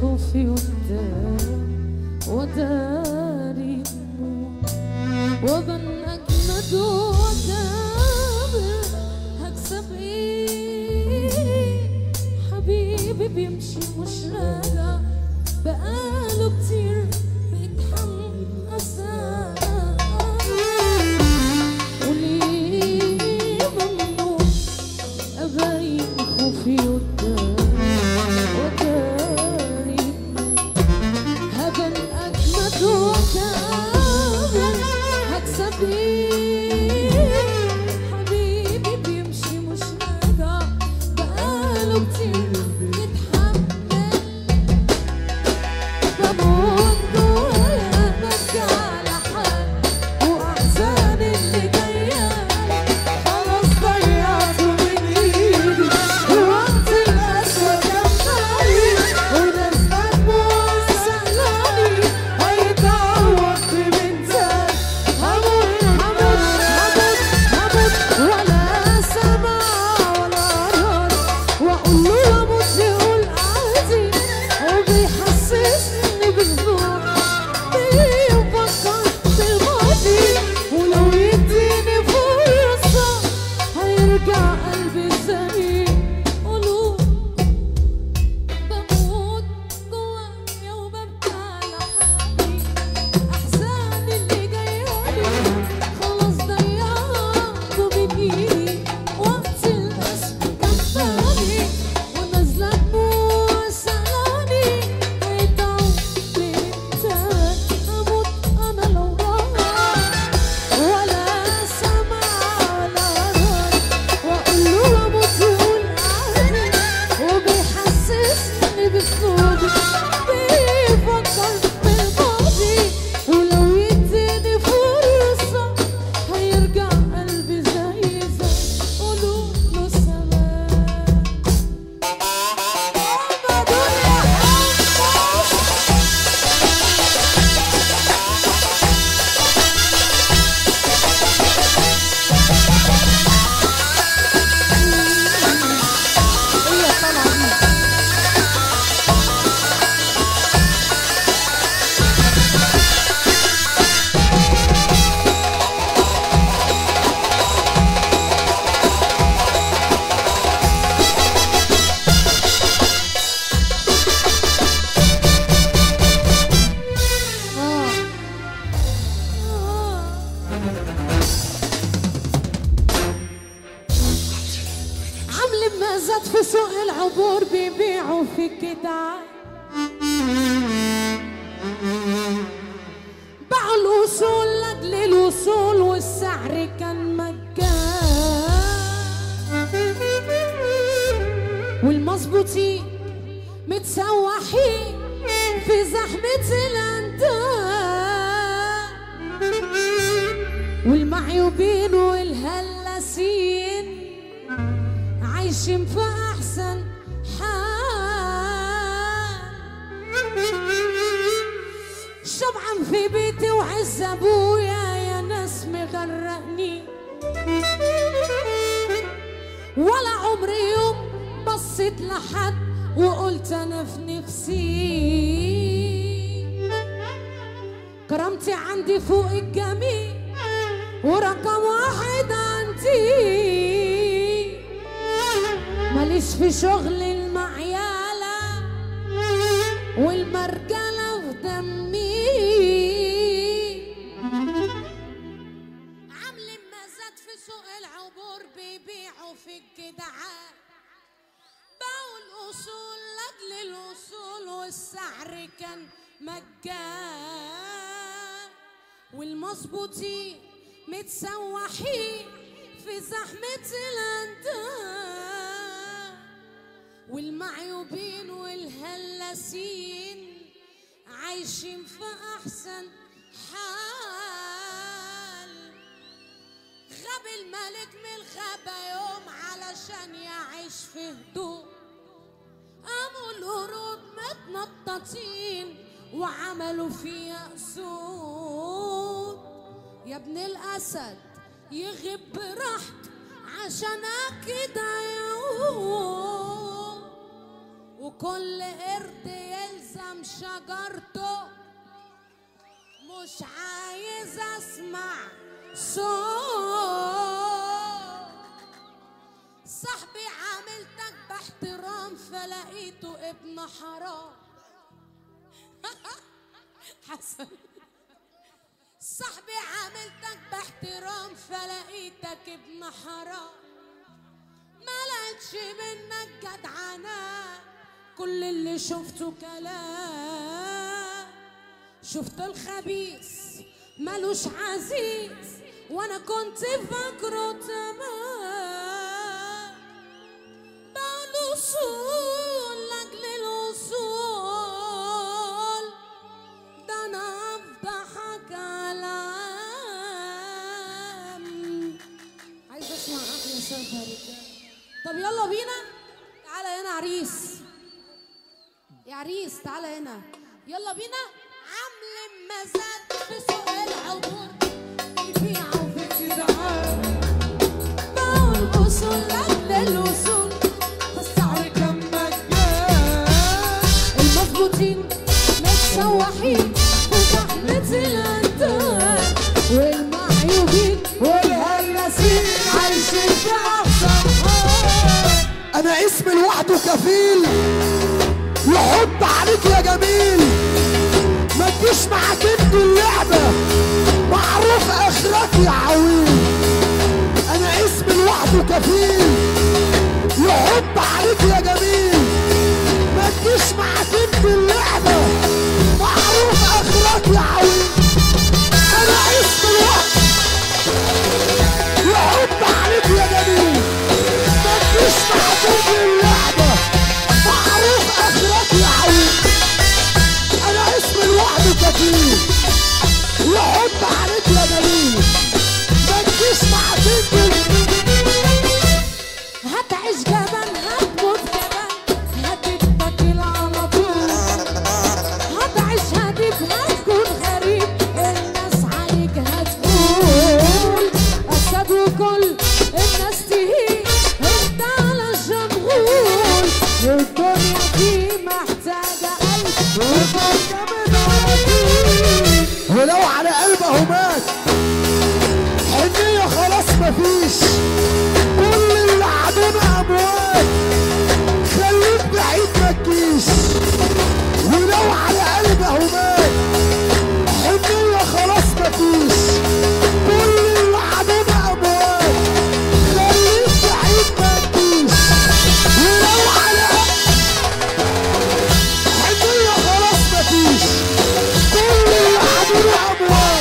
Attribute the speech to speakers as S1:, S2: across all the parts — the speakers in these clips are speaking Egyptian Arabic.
S1: خوفي قدام وداري دموع وبن أجمد وأكابر هكسب إيه حبيبي بيمشي مش راجع بقاله كتير بيتحمل أساء وليه ممنوع أبين خوفي قدام وداري هبل أجمد وكامل هكسب إيه حبيبي بيمشي مش راجع بقاله كتير يتحمل بموت جوايا ببكي على حال وأحزاني اللي جاية خلاص ضيعته من إيدي وقت القسوة جمعي وناس مدموع سألاني هيتعوض في من تاني هموت هموت هموت هموت ولا سمع ولا رد وأقول له أموت يقول عادي وبيحسسني بالذوق بيفكر بالماضي ولو يديني فرصة هيرجع قلبي زي قلوب بموت جوايا وببكي على حالي أحزاني اللي جايالي خلاص ضيعته من إيدي وقت القسم كفاني ونازلة دموع سألاني هيتعب بإمتى أموت أنا لو راح ولا سمع ولا رد وأقول له أموت يقول عادي وبيحسسني بصوتي بيفكر بالماضي ولو يديني فرصة هيرجع قلبي زي زي قولوا له سلام ماما دنيا حبك هي طالعة دي آه. آه. عامل مزاد في سوق العبور بيبيعوا في الجدعان باعوا الوصول لاجل الوصول والسعر كان مجان والمظبوطين متسوحين في زحمة الأنداد والمعيوبين والهلاسين عايشين في احسن حال شبعان في بيتي وعز ابويا يا ناس مغرقني ولا عمري يوم بصيت لحد وقلت انا في نفسي كرامتي عندي فوق الجميع ورقم واحد عندي ماليش في شغل المعيالة والمرجلة في دمي عامل مزاد في سوق العبور بيبيعوا في الجدعان باعوا الأصول لأجل الوصول والسعر كان مجان والمظبوطين متسوحين في زحمة الأنداد والمعيوبين والهلاسين عايشين في أحسن حال غاب الملك من الغابة يوم علشان يعيش في هدوء قاموا القرود متنططين وعملوا فيها أسود يا ابن الأسد يغيب براحته عشان كده يعود وكل قرد يلزق شجرته مش عايز اسمع صوت صاحبي عاملتك باحترام فلقيته ابن حرام حسن صاحبي عاملتك باحترام فلقيتك ابن حرام ما لقيتش منك جدعنة كل اللي شفته كلام شفت الخبيث ملوش عزيز وانا كنت فاكره تمام بقول اصول لاجل الاصول ده انا افضحك على عام عايز اسمع احلى سفر رجاله طب يلا بينا تعالى هنا عريس يا عريس تعالى هنا يلا بينا عامل مزاد في سوق العبور يبيعوا في الجدعان بقول اصول قبل الوصول فالسعر كم المظبوطين متسوحين في زحمة الأنداد والمعيوبين والهلاسين عايشين في أحسن حال
S2: انا اسمي لوحده كفيل يحط عليك يا جميل ما تجيش معاك انت اللعبة معروف اخرك يا عويل انا اسمي لوحده كفيل يحط عليك يا جميل ما تجيش معاك انت اللعبة معروف اخرك يا عويل انا اسمي لوحده يحط عليك يا جميل ما تجيش معاك انت اللعبة معروف اخرك يا عويل انا اسمي لوحده كفيل يحط عليك يا جميل ما تجيش معاك انت
S1: هتعيش جبل هتموت جبل هتتبكل على طول هتعيش هديك هتكون غريب الناس عليك هتقول أسد وكل الناس تهيج انت على شمغول الدنيا دي محتاجة قلب وفرجة من عراقيل
S2: ولو على قلبه مات حنية خلاص مفيش كل اللي عدونا اموات خليك بعيد ما تجيش ولو على قلبه مات حنية خلاص مفيش كل اللي عدونا اموات خليك بعيد ما تجيش ولو على حنية خلاص مفيش كل اللي عدونا اموات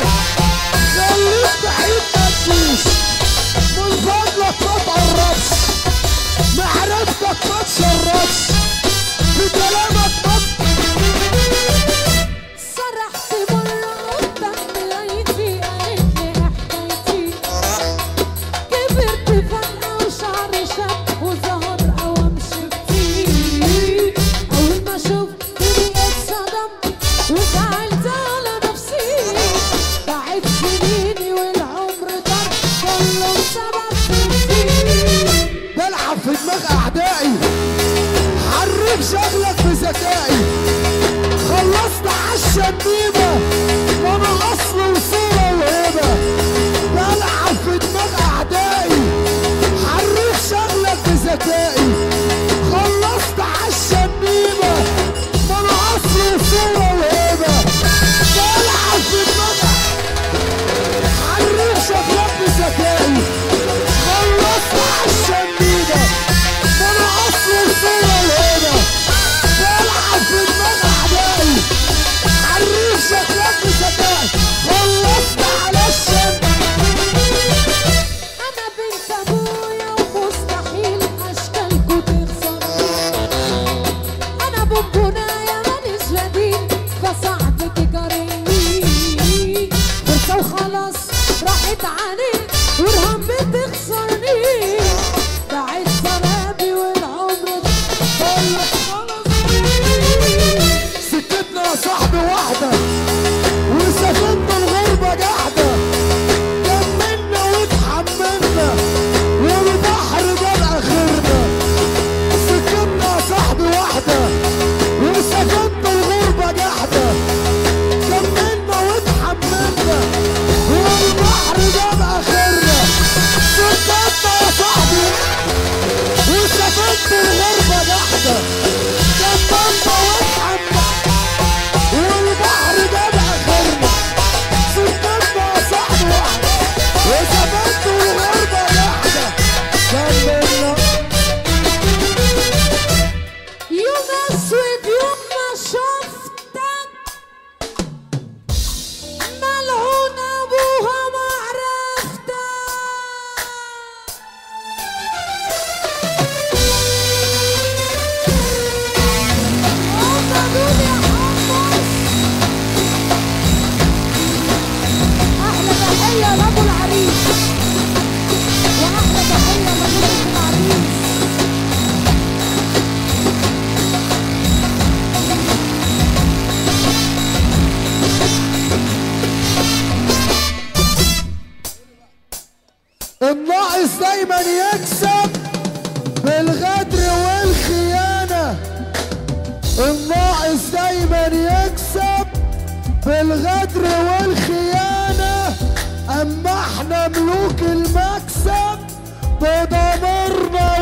S2: الناقص دايما يكسب بالغدر والخيانة الناقص دايما يكسب بالغدر والخيانة أما احنا ملوك المكسب بضميرنا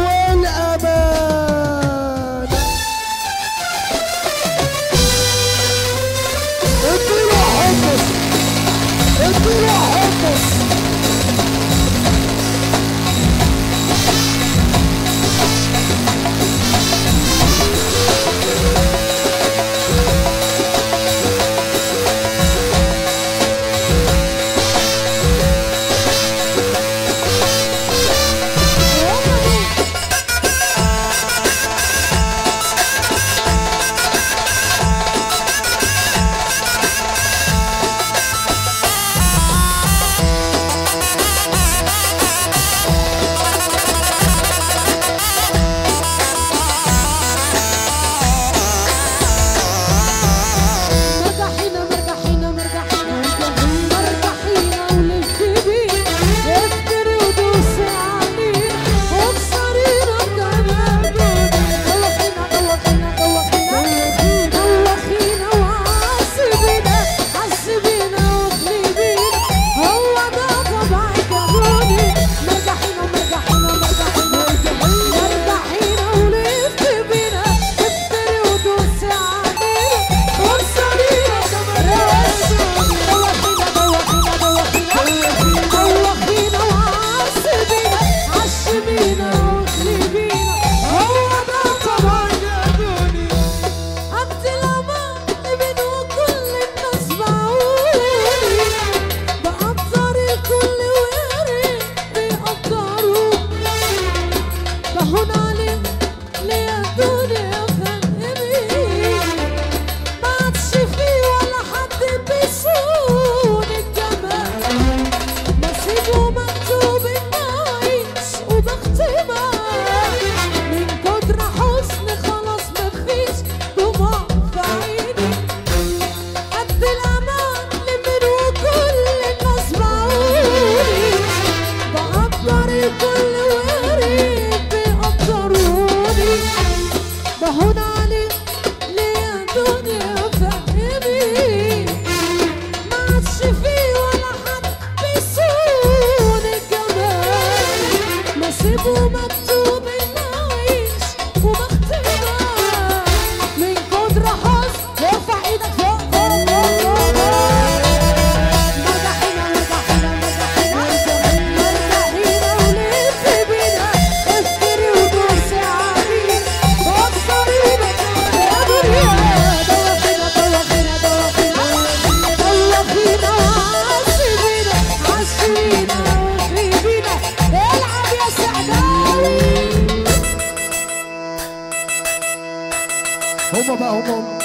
S2: والأمان اديله حمص اديله حمص
S1: مرجحينا مرجحينا مرجحينا مرجحينا وللكبير افتري ودوسي علينا وبصرينا كمان دوخينا دوخينا دوخينا دوخينا وعذبينا عذبينا وخليبينا هو ده طبعك يا دوني مرجحينا مرجحينا مرجحينا مرجحينا ولفت بينا افتري ودوسي علينا وبصرينا كمان دوخينا دوخينا دوخينا دوخينا وعذبينا عشبينا وخليبينا هو ده طبعك يا دوني عبد الأمان منه كل الناس باعوني بقدر الكل ويري بيقدروا بهون عليك ليه الدنيا فهمي ما عادش في ولا حد بيصون الجمال نصيبه مكتوب انه عيش وبختمها من كتر حزن خلاص مفيش دموع في عيني قد الامان لمن وكل الناس باعوني بقدر الكل وقريب بيقدروني بهون عليك ليه الدنيا فهمي ما عادش في ولا حد بيصون الجمال نصيبه مكتوب انه عيش وبختمها من كتر حزن ارفع ايدك فوق فوق فوق فوق مرجحينا مرجحينا مرجحينا مرجحينا ولف بينا افتري ودوسي علينا وبصرينا يا دنيا دوخينا دوخينا دوخينا دوخينا وعذبينا عشرينا وخيبينا العب يا سعداوي
S2: هما بقى هما هما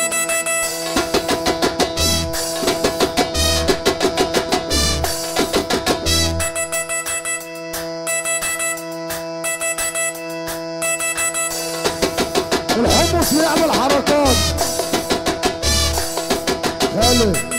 S2: الحمص بيعمل حركات خالد